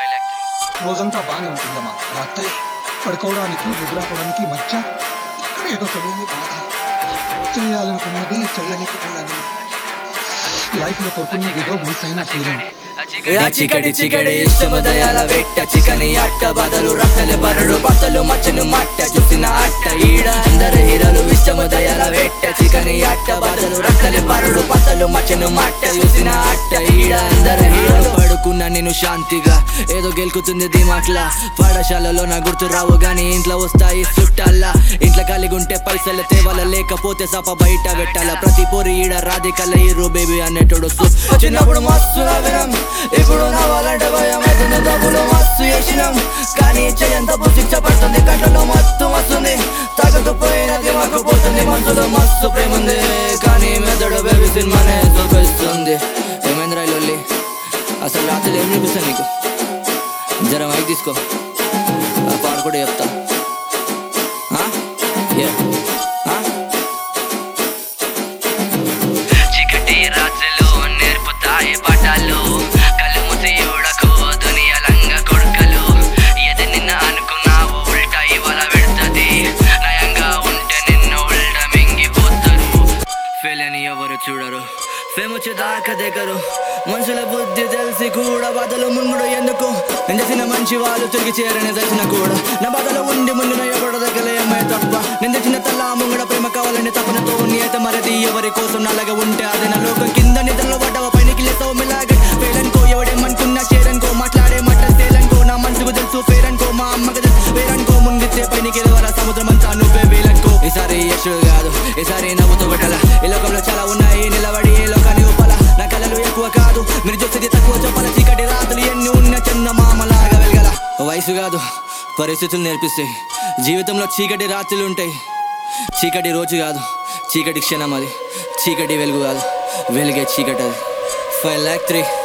రోజంతా బాగానే ఉంటుందమ్మా రాత్రి పడుకోవడానికి నిద్రపోవడానికి మధ్య ఇక్కడ ఏదో తెలియని బాధ చేయాలనుకున్నది చేయలేకపోయాను లైఫ్ లో కోరుకున్నది ఏదో మిస్ అయిన ఫీలింగ్ ఆ చికటి చికటి ఇష్టము దయాల వెట్ట చికని అట్ట బదలు రక్కలు బరడు బట్టలు మచ్చను మట్ట చూసిన అట్ట ఈడ అందరు హీరోలు ఇష్టము దయాల వెట్ట చికని అట్ట బదలు రక్కలు బరడు బట్టలు మచ్చను మట్ట చూసిన అట్ట ఈడ అందరు హీరోలు పడుకున్నా నేను శాంతిగా ఏదో గెలుకుతుంది దిమాక్లా పాఠశాలలో నా గుర్తు రావు గాని ఇంట్లో వస్తాయి చుట్టాల్లా ఇంట్లో కలిగి ఉంటే పైసలు తేవాల లేకపోతే సప బయట పెట్టాల ప్రతి పోరి ఈడ రాధికల హీరో బేబీ అనేటోడు సు- చిన్నప్పుడు మస్తు నవ్వినాం ఇప్పుడు నవ్వాలంటే భయం అవుతుంది డబ్బులు మస్తు చేసినాం కానీ చెయ్యంత శిక్ష పడుతుంది కళ్ళలో మస్తు మస్తుంది తాగకపోయినది మాకు పోతుంది మనసులో మస్తు ప్రేమ ఉంది కానీ మెదడు బేబీ సినిమానే చూపిస్తుంది ఏమైంది లొల్లి అసలు రాత్రి ఏం చూపిస్తాను నీకు జర మైక్ తీసుకో ఆ పాడు కూడా చెప్తా ఆ? Yeah. ఆ? చీకటి రాత్రులు నేర్పుతాయి పాఠాలు కళ్ళు మూసి చూడకు దునియలంగా కొడుకలు ఏది నిన్న అనుకున్నావు ఉల్టా ఇవాళ పెడుతుంది నయంగా ఉంటే నిన్ను ఉల్ట మింగిపోతారు ఫెయిల్ అని ఎవరు చూడరు ఫేమ్ వచ్చేదాకా దగ్గరు మనుషుల బుద్ధి తెలిసి కూడా బాధలు ముంగుడు ఎందుకు నేను చేసిన మంచి వాళ్ళు తిరిగి చేరని తెలిసిన కూడా నా బాధలో ఉండి ముందు ఎవడ దగ్గలేమే తప్ప నేను తెచ్చిన తల్ల ముంగడ ప్రేమ కావాలని తపనతో అయితే మరది ఎవరి కోసం నల్లగా ఉంటే అదే నా లోకం కింద నిద్రలో పడ్డవ పైనకి లేసావు మెలాగే పేరనుకో ఎవడేమనుకున్నా చేరనుకో మాట్లాడే మట్ట తేలనుకో నా మనసుకు తెలుసు పేరనుకో మా అమ్మకు తెలుసు పేరనుకో ముంగితే పైనకి వెళ్ళవరా సముద్రం అంతా నువ్వే వేలనుకో ఈసారి యశు కాదు ఈసారి నవ్వుతూ పెట్టాల ఈ లోకంలో చాలా ఉన్నాయి నిలబడి ఏ లోకాన్ని ఊపాల నా కళలు ఎక్కువ కాదు మీరు చూసేది తక్కువ చెప్పాల చీకటి రాత్రులు ఎన్ని ఉన్న చందమామలాగా వెలగల వయసు కాదు పరిస్థితులు నేర్పిస్తాయి జీవితంలో చీకటి రాత్రులు ఉంటాయి చీకటి రోజు కాదు చీకటి క్షణం అది చీకటి వెలుగు కాదు వెలుగే చీకటి అది ఫైవ్ ల్యాక్ త్రీ